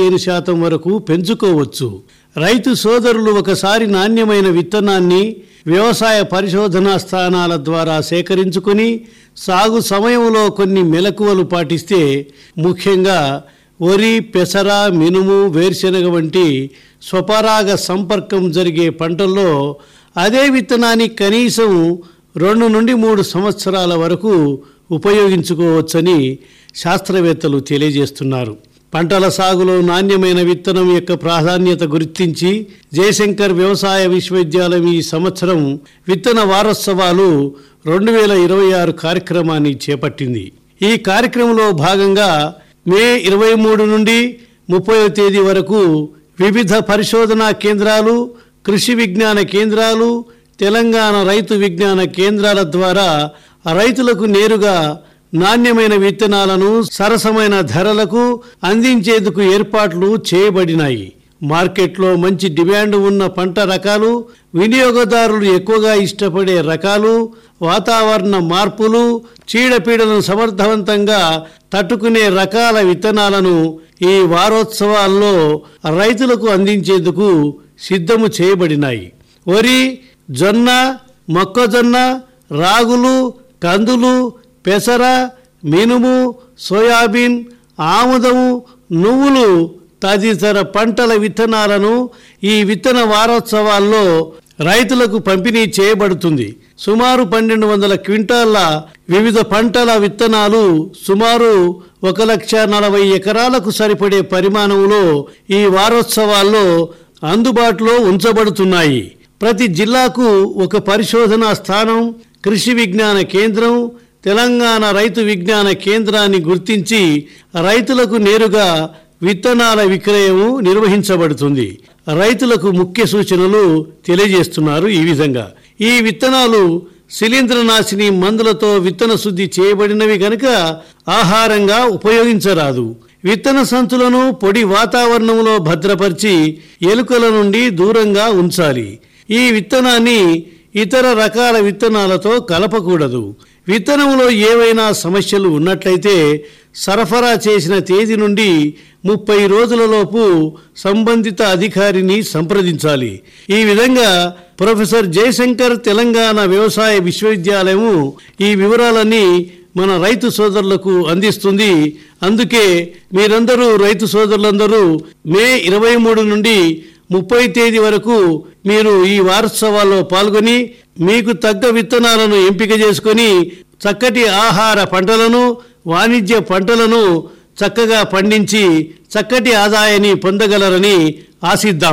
పదిహేను శాతం వరకు పెంచుకోవచ్చు రైతు సోదరులు ఒకసారి నాణ్యమైన విత్తనాన్ని వ్యవసాయ పరిశోధనా స్థానాల ద్వారా సేకరించుకుని సాగు సమయంలో కొన్ని మెలకువలు పాటిస్తే ముఖ్యంగా వరి పెసర మినుము వేరుశెనగ వంటి స్వపరాగ సంపర్కం జరిగే పంటల్లో అదే విత్తనాన్ని కనీసం రెండు నుండి మూడు సంవత్సరాల వరకు ఉపయోగించుకోవచ్చని శాస్త్రవేత్తలు తెలియజేస్తున్నారు పంటల సాగులో నాణ్యమైన విత్తనం యొక్క ప్రాధాన్యత గుర్తించి జయశంకర్ వ్యవసాయ విశ్వవిద్యాలయం ఈ సంవత్సరం విత్తన వారోత్సవాలు రెండు వేల ఇరవై ఆరు కార్యక్రమాన్ని చేపట్టింది ఈ కార్యక్రమంలో భాగంగా మే ఇరవై మూడు నుండి ముప్పైవ తేదీ వరకు వివిధ పరిశోధనా కేంద్రాలు కృషి విజ్ఞాన కేంద్రాలు తెలంగాణ రైతు విజ్ఞాన కేంద్రాల ద్వారా రైతులకు నేరుగా నాణ్యమైన విత్తనాలను సరసమైన ధరలకు అందించేందుకు ఏర్పాట్లు చేయబడినాయి మార్కెట్లో మంచి డిమాండ్ ఉన్న పంట రకాలు వినియోగదారులు ఎక్కువగా ఇష్టపడే రకాలు వాతావరణ మార్పులు చీడపీడలను సమర్థవంతంగా తట్టుకునే రకాల విత్తనాలను ఈ వారోత్సవాల్లో రైతులకు అందించేందుకు సిద్ధము చేయబడినాయి వరి జొన్న మొక్కజొన్న రాగులు కందులు పెసర మినుము సోయాబీన్ ఆముదము నువ్వులు తదితర పంటల విత్తనాలను ఈ విత్తన వారోత్సవాల్లో రైతులకు పంపిణీ చేయబడుతుంది సుమారు పన్నెండు వందల క్వింటాళ్ల వివిధ పంటల విత్తనాలు సుమారు ఒక లక్ష నలభై ఎకరాలకు సరిపడే పరిమాణంలో ఈ వారోత్సవాల్లో అందుబాటులో ఉంచబడుతున్నాయి ప్రతి జిల్లాకు ఒక పరిశోధనా స్థానం కృషి విజ్ఞాన కేంద్రం తెలంగాణ రైతు విజ్ఞాన కేంద్రాన్ని గుర్తించి రైతులకు నేరుగా విత్తనాల విక్రయము నిర్వహించబడుతుంది రైతులకు ముఖ్య సూచనలు తెలియజేస్తున్నారు ఈ విధంగా ఈ విత్తనాలు శిలీంద్రనాశిని మందులతో విత్తన శుద్ధి చేయబడినవి గనుక ఆహారంగా ఉపయోగించరాదు విత్తన సంచులను పొడి వాతావరణంలో భద్రపరిచి ఎలుకల నుండి దూరంగా ఉంచాలి ఈ విత్తనాన్ని ఇతర రకాల విత్తనాలతో కలపకూడదు విత్తనంలో ఏవైనా సమస్యలు ఉన్నట్లయితే సరఫరా చేసిన తేదీ నుండి ముప్పై రోజులలోపు సంబంధిత అధికారిని సంప్రదించాలి ఈ విధంగా ప్రొఫెసర్ జయశంకర్ తెలంగాణ వ్యవసాయ విశ్వవిద్యాలయము ఈ వివరాలన్నీ మన రైతు సోదరులకు అందిస్తుంది అందుకే మీరందరూ రైతు సోదరులందరూ మే ఇరవై మూడు నుండి ముప్పై తేదీ వరకు మీరు ఈ వారోత్సవాల్లో పాల్గొని మీకు తగ్గ విత్తనాలను ఎంపిక చేసుకొని చక్కటి ఆహార పంటలను వాణిజ్య పంటలను చక్కగా పండించి చక్కటి ఆదాయాన్ని పొందగలరని ఆశిద్దాం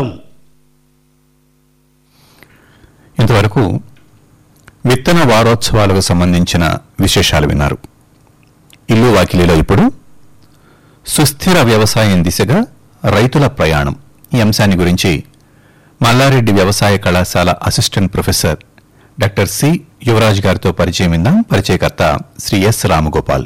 ఇంతవరకు విత్తన వారోత్సవాలకు సంబంధించిన విశేషాలు విన్నారు ఇల్లు వాకిలిలో ఇప్పుడు సుస్థిర వ్యవసాయం దిశగా రైతుల ప్రయాణం ఈ అంశాన్ని గురించి మల్లారెడ్డి వ్యవసాయ కళాశాల assistant professor doctor C Yuvaraj గారితో పరిచయం విందాం పరిచయకర్త శ్రీ ఎస్ రామగోపాల్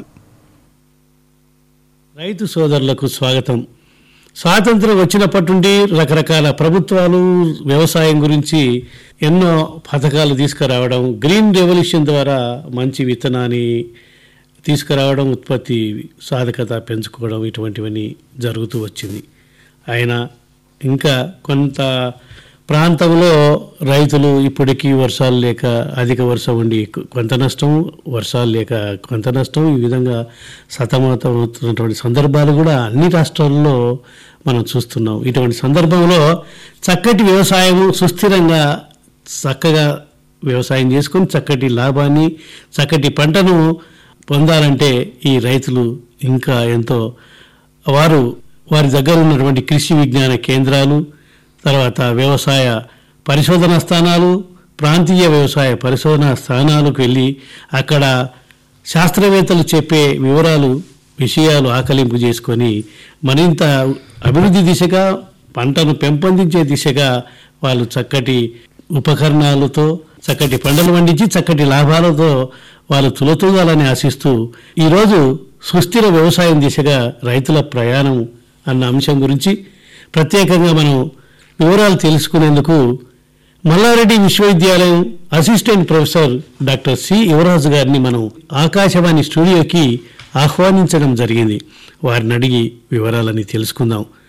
రైతు సోదరులకు స్వాగతం స్వాతంత్రం వచ్చినప్పటి నుండి రకరకాల ప్రభుత్వాలు వ్యవసాయం గురించి ఎన్నో పథకాలు తీసుకురావడం గ్రీన్ రెవల్యూషన్ ద్వారా మంచి విత్తనాన్ని తీసుకురావడం ఉత్పత్తి సాధకత పెంచుకోవడం ఇటువంటివన్నీ జరుగుతూ వచ్చింది అయినా ఇంకా కొంత ప్రాంతంలో రైతులు ఇప్పటికీ వర్షాలు లేక అధిక వర్షం ఉండి కొంత నష్టం వర్షాలు లేక కొంత నష్టం ఈ విధంగా సతమతం అవుతున్నటువంటి సందర్భాలు కూడా అన్ని రాష్ట్రాల్లో మనం చూస్తున్నాం ఇటువంటి సందర్భంలో చక్కటి వ్యవసాయము సుస్థిరంగా చక్కగా వ్యవసాయం చేసుకొని చక్కటి లాభాన్ని చక్కటి పంటను పొందాలంటే ఈ రైతులు ఇంకా ఎంతో వారు వారి దగ్గర ఉన్నటువంటి కృషి విజ్ఞాన కేంద్రాలు తర్వాత వ్యవసాయ పరిశోధనా స్థానాలు ప్రాంతీయ వ్యవసాయ పరిశోధనా స్థానాలకు వెళ్ళి అక్కడ శాస్త్రవేత్తలు చెప్పే వివరాలు విషయాలు ఆకలింపు చేసుకొని మరింత అభివృద్ధి దిశగా పంటను పెంపొందించే దిశగా వాళ్ళు చక్కటి ఉపకరణాలతో చక్కటి పంటలు పండించి చక్కటి లాభాలతో వాళ్ళు తులతూగాలని ఆశిస్తూ ఈరోజు సుస్థిర వ్యవసాయం దిశగా రైతుల ప్రయాణం అన్న అంశం గురించి ప్రత్యేకంగా మనం వివరాలు తెలుసుకునేందుకు మల్లారెడ్డి విశ్వవిద్యాలయం అసిస్టెంట్ ప్రొఫెసర్ డాక్టర్ సి యువరాజు గారిని మనం ఆకాశవాణి స్టూడియోకి ఆహ్వానించడం జరిగింది వారిని అడిగి వివరాలని తెలుసుకుందాం